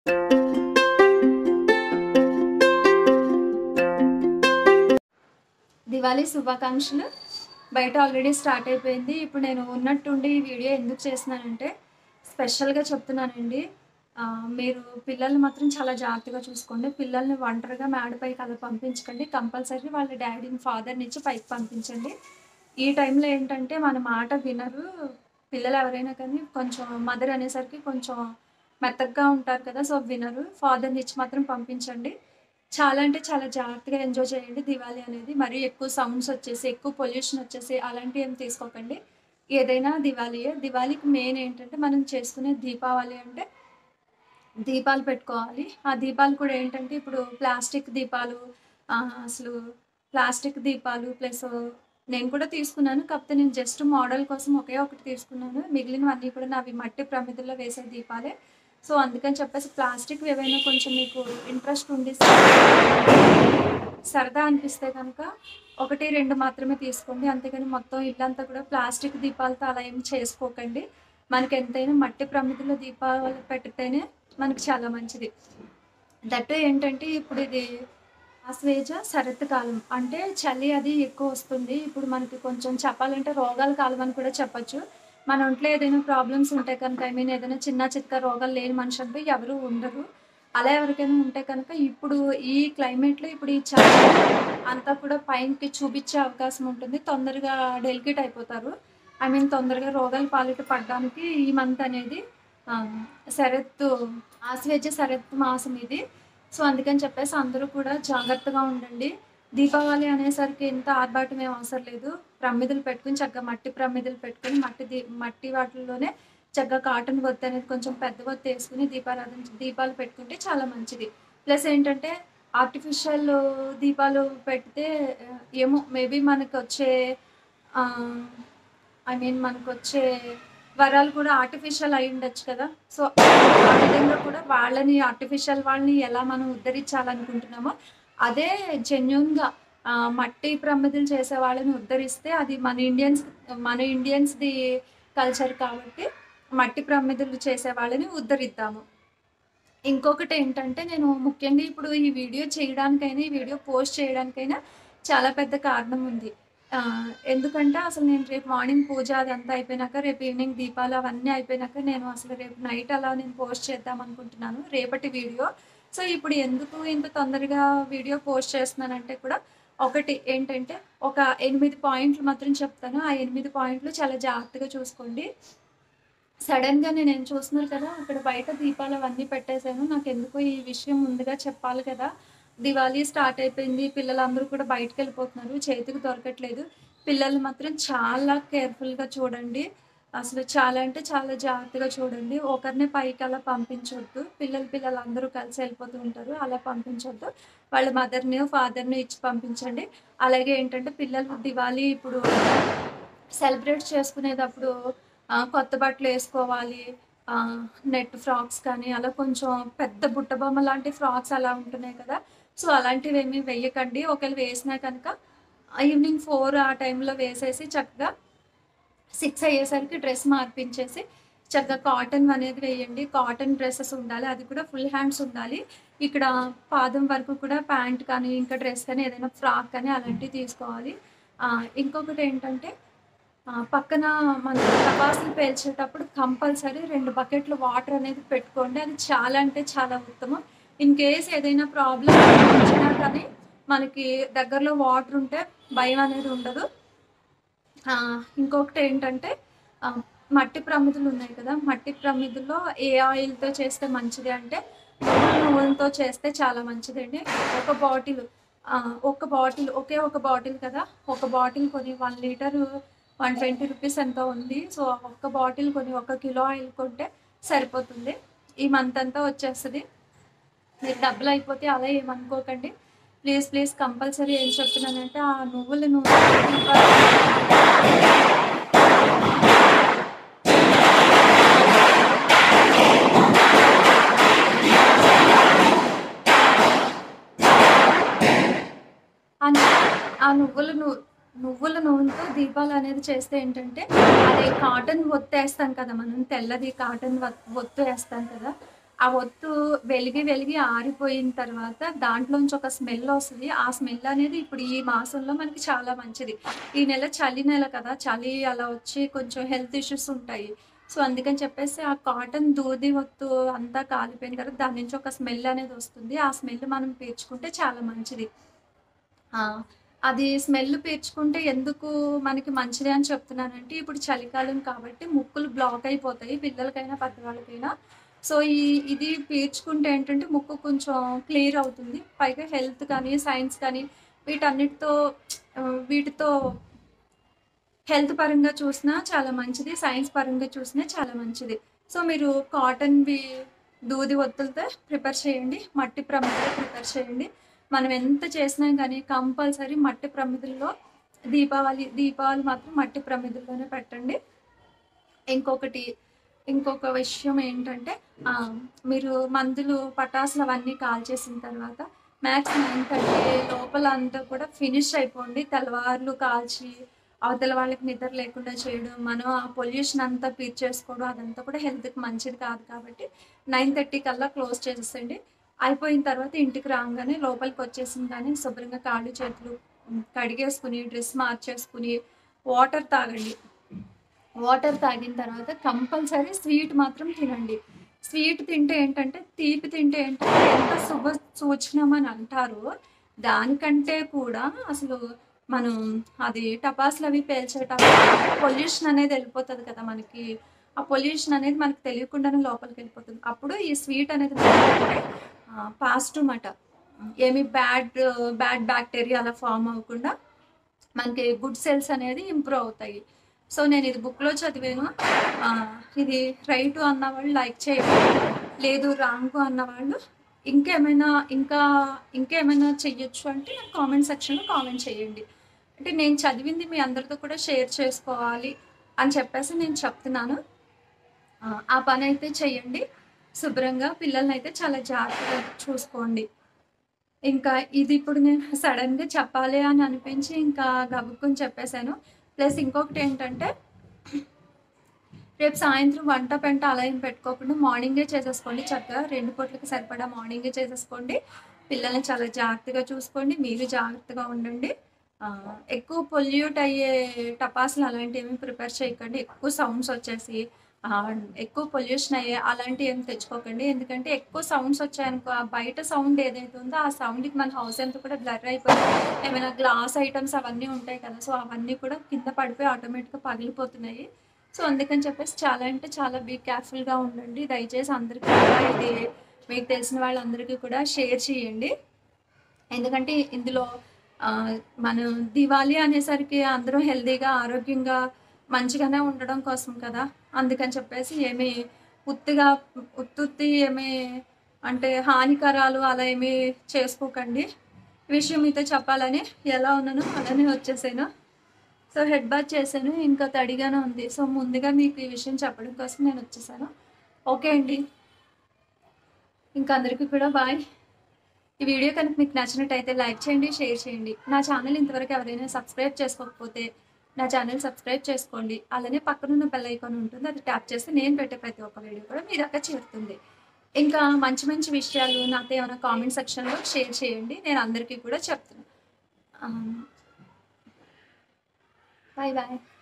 దివాళీ శుభాకాంక్షలు బయట already start అయిపోయింది ఇప్పుడు నేను ఉన్నట్టుండి ఈ వీడియో ఎందుకు చేస్తున్నానంటే స్పెషల్గా చెప్తున్నానండి ఆ, మీరు పిల్లల్ని మాత్రం చాలా జాగ్రత్తగా చూసుకోండి పిల్లల్ని ఒంటరిగా మేడపైకి అలా పంపించకండి కంపల్సరీ వాళ్ళ డాడీని ఫాదర్ని ఇచ్చి పైకి పంపించండి ఈ టైంలో ఏంటంటే మన మాట వినరు పిల్లలు ఎవరైనా కానీ కొంచెం మదర్ అనేసరికి కొంచెం మెత్తగా ఉంటారు కదా సో వినరు ఫాదర్ని ఇచ్చి మాత్రం పంపించండి చాలా అంటే చాలా జాగ్రత్తగా ఎంజాయ్ చేయండి దివాళీ అనేది మరీ ఎక్కువ సౌండ్స్ వచ్చేసి ఎక్కువ పొల్యూషన్ వచ్చేసి అలాంటివి ఏం తీసుకోకండి ఏదైనా దివాళీయే దివాళీకి మెయిన్ ఏంటంటే మనం చేసుకునే దీపావళి అంటే దీపాలు పెట్టుకోవాలి ఆ దీపాలు కూడా ఏంటంటే ఇప్పుడు ప్లాస్టిక్ దీపాలు ఆ, అసలు ప్లాస్టిక్ దీపాలు ప్లస్ నేను కూడా తీసుకున్నాను కాకపోతే నేను జస్ట్ మోడల్ కోసం ఒకే ఒకటి తీసుకున్నాను మిగిలినవన్నీ కూడా నావి మట్టి ప్రమిదల్లో వేసే దీపాలే సో అందుకని చెప్పేసి ప్లాస్టిక్ ఏవైనా కొంచెం మీకు ఇంట్రెస్ట్ ఉండి సరదా అనిపిస్తే కనుక ఒకటి రెండు మాత్రమే తీసుకోండి అంతేగాని మొత్తం ఇల్లంతా కూడా ప్లాస్టిక్ దీపాలతో అలా ఏం చేసుకోకండి మనకి ఎంతైనా మట్టి ప్రమిదిలో దీపాలు పెడితేనే మనకి చాలా మంచిది దట్టు ఏంటంటే ఇప్పుడు ఇది ఆశ్వేజ శరత్ కాలం అంటే చలి అది ఎక్కువ వస్తుంది ఇప్పుడు మనకి కొంచెం చెప్పాలంటే రోగాల కాలం అని కూడా చెప్పొచ్చు మన ఒంట్లో ఏదైనా ప్రాబ్లమ్స్ ఉంటే కనుక ఐ మీన్ ఏదైనా చిన్న చిత్క రోగాలు లేని మనిషి అంటూ ఎవరు ఉండరు అలా ఎవరికైనా ఉంటే కనుక ఇప్పుడు ఈ క్లైమేట్లో ఇప్పుడు ఈ చలి అంతా కూడా పైనకి చూపించే అవకాశం ఉంటుంది తొందరగా డెలికేట్ అయిపోతారు ఐ మీన్ తొందరగా రోగాల పాలిట పడడానికి ఈ మంత్ అనేది ఆ, శరత్తు ఆశ్వేజ శరత్ మాసం ఇది సో అందుకని చెప్పేసి అందరూ కూడా జాగ్రత్తగా ఉండండి దీపావళి అనేసరికి ఎంత ఆర్భాటం ఏం అవసరం లేదు ప్రమిదలు పెట్టుకుని చక్కగా మట్టి ప్రమిదలు పెట్టుకుని మట్టి దీ మట్టి వాటిల్లోనే చక్కగా కాటన్ ఒత్తి అనేది కొంచెం పెద్ద ఒత్తి వేసుకుని దీపారాధన దీపాలు పెట్టుకుంటే చాలా మంచిది ప్లస్ ఏంటంటే ఆర్టిఫిషియల్ దీపాలు పెడితే ఆ, ఏమో మేబీ మనకు వచ్చే ఐ మీన్ మనకు వచ్చే వరాలు కూడా ఆర్టిఫిషియల్ అయి ఉండొచ్చు కదా సో ఆ విధంగా కూడా వాళ్ళని ఆర్టిఫిషియల్ వాళ్ళని ఎలా మనం ఉద్ధరించాలనుకుంటున్నామో అదే జెన్యున్గా మట్టి ప్రమిదలు చేసే వాళ్ళని ఉద్ధరిస్తే అది మన ఇండియన్స్ మన ఇండియన్స్ది కల్చర్ కాబట్టి మట్టి ప్రమిదలు చేసే వాళ్ళని ఉద్ధరిద్దాము ఇంకొకటి ఏంటంటే నేను ముఖ్యంగా ఇప్పుడు ఈ వీడియో చేయడానికైనా ఈ వీడియో పోస్ట్ చేయడానికైనా చాలా పెద్ద కారణం ఉంది ఆ, ఎందుకంటే అసలు నేను రేపు మార్నింగ్ పూజ అదంతా అయిపోయినాక రేపు ఈవినింగ్ దీపాలు అవన్నీ అయిపోయినాక నేను అసలు రేపు నైట్ అలా నేను పోస్ట్ చేద్దాం అనుకుంటున్నాను రేపటి వీడియో సో ఇప్పుడు ఎందుకు ఇంత తొందరగా వీడియో పోస్ట్ చేస్తున్నానంటే కూడా ఒకటి ఏంటంటే ఒక ఎనిమిది పాయింట్లు మాత్రం చెప్తాను ఆ ఎనిమిది పాయింట్లు చాలా జాగ్రత్తగా చూసుకోండి సడన్గా నేను ఏం చూస్తున్నారు కదా అక్కడ బయట దీపాలు అవన్నీ పెట్టేశాను నాకు ఎందుకో ఈ విషయం ముందుగా చెప్పాలి కదా దివాళీ స్టార్ట్ అయిపోయింది పిల్లలందరూ కూడా బయటకు వెళ్ళిపోతున్నారు చేతికి దొరకట్లేదు పిల్లలు మాత్రం చాలా కేర్ఫుల్గా చూడండి అసలు చాలా అంటే చాలా జాగ్రత్తగా చూడండి ఒకరిని పైకి అలా పంపించొద్దు పిల్లలు పిల్లలు అందరూ కలిసి వెళ్ళిపోతూ ఉంటారు అలా పంపించొద్దు వాళ్ళ మదర్ని ఫాదర్ని ఇచ్చి పంపించండి అలాగే ఏంటంటే పిల్లలు దివాళీ ఇప్పుడు సెలబ్రేట్ చేసుకునేటప్పుడు ఆ, కొత్త బట్టలు వేసుకోవాలి ఆ, నెట్ ఫ్రాక్స్ కానీ అలా కొంచెం పెద్ద బుట్ట బొమ్మ లాంటి ఫ్రాక్స్ అలా ఉంటున్నాయి కదా సో అలాంటివి ఏమీ వేయకండి ఒకవేళ వేసినా కనుక ఈవినింగ్ ఫోర్ ఆ టైంలో వేసేసి చక్కగా సిక్స్ అయ్యేసరికి డ్రెస్ మార్పించేసి చక్కగా కాటన్ అనేది వేయండి కాటన్ డ్రెస్సెస్ ఉండాలి అది కూడా ఫుల్ హ్యాండ్స్ ఉండాలి ఇక్కడ పాదం వరకు కూడా ప్యాంట్ కానీ ఇంకా డ్రెస్ కానీ ఏదైనా ఫ్రాక్ కానీ అలాంటివి తీసుకోవాలి ఆ, ఇంకొకటి ఏంటంటే ఆ, పక్కన మన టపాసులు పేల్చేటప్పుడు కంపల్సరీ రెండు బకెట్లు వాటర్ అనేది పెట్టుకోండి అది చాలా అంటే చాలా ఉత్తమం ఇన్ కేస్ ఏదైనా ప్రాబ్లం వచ్చినా కానీ మనకి దగ్గరలో వాటర్ ఉంటే భయం అనేది ఉండదు ఆ, ఇంకొకటి ఏంటంటే ఆ, మట్టి ప్రమిదలు ఉన్నాయి కదా మట్టి ప్రమిదల్లో ఏ ఆయిల్తో చేస్తే మంచిది అంటే నువ్వుల నూనెతో చేస్తే చాలా మంచిదండి ఒక బాటిల్ ఒక బాటిల్ ఒకే ఒక బాటిల్ కదా ఒక బాటిల్ కొని one litre one twenty rupees ఎంతో ఉంది సో ఒక్క బాటిల్ కొని ఒక కిలో ఆయిల్ కొంటే సరిపోతుంది ఈ మంత్ అంతా వచ్చేస్తుంది మీరు డబ్బులు అయిపోతే అలా ఏమనుకోకండి ప్లీజ్ ప్లీజ్ కంపల్సరీ ఏం చెప్తున్నానంటే ఆ నువ్వుల నూనె ఆ ను- ఆ నువ్వుల నూ నువ్వుల నూనెతో దీపాలు అనేది చేస్తే ఏంటంటే అదే కాటన్ ఒత్తేస్తాం కదా మనం తెల్లది కాటన్ ఒత్తు వేస్తాం కదా ఆ ఒత్తు వెలిగి వెలిగి ఆరిపోయిన తర్వాత దాంట్లోంచి ఒక స్మెల్ వస్తుంది ఆ స్మెల్ అనేది ఇప్పుడు ఈ మాసంలో మనకి చాలా మంచిది ఈ నెల చలి నెల కదా చలి అలా వచ్చి కొంచెం హెల్త్ ఇష్యూస్ ఉంటాయి సో అందుకని చెప్పేసి ఆ కాటన్ దూది ఒత్తు అంతా కాలిపోయిన తర్వాత దాని నుంచి ఒక స్మెల్ అనేది వస్తుంది ఆ స్మెల్ మనం పీల్చుకుంటే చాలా మంచిది ఆ, అది స్మెల్ పీల్చుకుంటే ఎందుకు మనకి మంచిది అని చెప్తున్నానంటే ఇప్పుడు చలికాలం కాబట్టి ముక్కులు బ్లాక్ అయిపోతాయి పిల్లలకైనా పెద్దవాళ్ళకైనా సో ఈ ఇది పీల్చుకుంటే ఏంటంటే ముక్కు కొంచెం క్లియర్ అవుతుంది పైగా హెల్త్ కానీ సైన్స్ కానీ వీటన్నిటితో ఆ, వీటితో హెల్త్ పరంగా చూసినా చాలా మంచిది సైన్స్ పరంగా చూసినా చాలా మంచిది సో మీరు కాటన్వి దూది ఒత్తులతో ప్రిపేర్ చేయండి మట్టి ప్రమిదలు ప్రిపేర్ చేయండి మనం ఎంత చేసినా కానీ కంపల్సరీ మట్టి ప్రమిదల్లో దీపావళి దీపావళి మాత్రం మట్టి ప్రమిదల్లోనే పెట్టండి ఇంకొకటి ఇంకొక విషయం ఏంటంటే ఆ, మీరు మందులు పటాసులు అవన్నీ కాల్చేసిన తర్వాత మ్యాక్స్ నైన్ థర్టీ లోపల అంతా కూడా ఫినిష్ అయిపోండి తెల్లవార్లు కాల్చి అవతల వాళ్ళకి నిద్ర లేకుండా చేయడం మనం ఆ పొల్యూషన్ అంతా పీల్చేసుకోవడం అదంతా కూడా హెల్త్కి మంచిది కాదు కాబట్టి నైన్ థర్టీ కల్లా క్లోజ్ చేసేసండి అయిపోయిన తర్వాత ఇంటికి రాగానే లోపలికి వచ్చేసిన కానీ శుభ్రంగా కాళ్ళు చేతులు ఉమ్, కడిగేసుకుని డ్రెస్ మార్చేసుకుని వాటర్ తాగండి వాటర్ తాగిన తర్వాత కంపల్సరీ స్వీట్ మాత్రం తినండి స్వీట్ తింటే ఏంటంటే తీపి తింటే ఏంటంటే ఎంత శుభ సూచనం అని అంటారు దానికంటే కూడా అసలు మనం అది టపాసులు అవి పేల్చేటప్పుడు పొల్యూషన్ అనేది వెళ్ళిపోతుంది కదా మనకి ఆ పొల్యూషన్ అనేది మనకు తెలియకుండానే లోపలికి వెళ్ళిపోతుంది అప్పుడు ఈ స్వీట్ అనేది పాజిటివ్ మాట ఏమి బ్యాడ్ బ్యాడ్ బ్యాక్టీరియా అలా ఫామ్ అవ్వకుండా మనకి గుడ్ సెల్స్ అనేది ఇంప్రూవ్ అవుతాయి సో నేను ఇది బుక్లో చదివాను ఆ, ఇది రైట్ అన్నవాళ్ళు లైక్ చేయండి లేదు రాంగ్ అన్నవాళ్ళు ఇంకేమైనా ఇంకా ఇంకేమైనా చెయ్యొచ్చు అంటే నాకు కామెంట్ సెక్షన్లో కామెంట్ చేయండి అంటే నేను చదివింది మీ అందరితో కూడా షేర్ చేసుకోవాలి అని చెప్పేసి నేను చెప్తున్నాను ఆ, ఆ పని అయితే చెయ్యండి శుభ్రంగా పిల్లల్ని అయితే చాలా జాగ్రత్తగా చూసుకోండి ఇంకా ఇది ఇప్పుడు నేను సడన్గా చెప్పాలి అని అనిపించి ఇంకా గబుక్కుని చెప్పేశాను ప్లస్ ఇంకొకటి ఏంటంటే రేపు సాయంత్రం వంట పెంట అలా ఏం పెట్టుకోకుండా మార్నింగే చేసేసుకోండి చక్కగా రెండు పూట్లకి సరిపడా మార్నింగే చేసేసుకోండి పిల్లల్ని చాలా జాగ్రత్తగా చూసుకోండి మీరు జాగ్రత్తగా ఉండండి ఆ, ఎక్కువ పొల్యూట్ అయ్యే టపాసులు అలాంటివి ఏమి ప్రిపేర్ చేయకండి ఎక్కువ సౌండ్స్ వచ్చేసి ఆ, ఎక్కువ పొల్యూషన్ అయ్యే అలాంటివి ఏమి తెచ్చుకోకండి ఎందుకంటే ఎక్కువ సౌండ్స్ వచ్చాయనుకో ఆ బయట సౌండ్ ఏదైతే ఉందో ఆ సౌండ్కి మన హౌస్ అంతా కూడా బ్లర్ అయిపోయి ఏమైనా గ్లాస్ ఐటమ్స్ అవన్నీ ఉంటాయి కదా సో అవన్నీ కూడా కింద పడిపోయి ఆటోమేటిక్గా పగిలిపోతున్నాయి సో అందుకని చెప్పేసి చాలా అంటే చాలా బీ కేర్ఫుల్గా ఉండండి దయచేసి అందరికీ కూడా ఇది మీకు తెలిసిన వాళ్ళందరికీ కూడా షేర్ చేయండి ఎందుకంటే ఇందులో ఆ, మనం దివాళీ అనేసరికి అందరూ హెల్తీగా ఆరోగ్యంగా మంచిగానే ఉండడం కోసం కదా అందుకని చెప్పేసి ఏమి ఉత్తిగా ఉత్తుత్తి ఏమి అంటే హానికరాలు అలా ఏమి చేసుకోకండి ఈ విషయం మీతో చెప్పాలని ఎలా ఉన్నానో అలానే వచ్చేసాను సో హెడ్ బాత్ చేశాను ఇంకా తడిగానే ఉంది సో ముందుగా మీకు ఈ విషయం చెప్పడం కోసం నేను వచ్చేసాను ఓకే అండి ఇంకా అందరికీ కూడా బాయ్ ఈ వీడియో కనుక మీకు నచ్చినట్టయితే లైక్ చేయండి షేర్ చేయండి నా ఛానల్ ఇంతవరకు ఎవరైనా సబ్స్క్రైబ్ చేసుకోకపోతే నా ఛానల్ సబ్స్క్రైబ్ చేసుకోండి అలానే పక్కనున్న బెల్ ఐకాన్ ఉంటుంది అది ట్యాప్ చేస్తే నేను పెట్టే ప్రతి ఒక్క వీడియో కూడా మీ దాకా చేరుతుంది ఇంకా మంచి మంచి విషయాలు నాతో ఏమైనా కామెంట్ సెక్షన్లో షేర్ చేయండి నేను అందరికీ కూడా చెప్తున్నాను బాయ్ బాయ్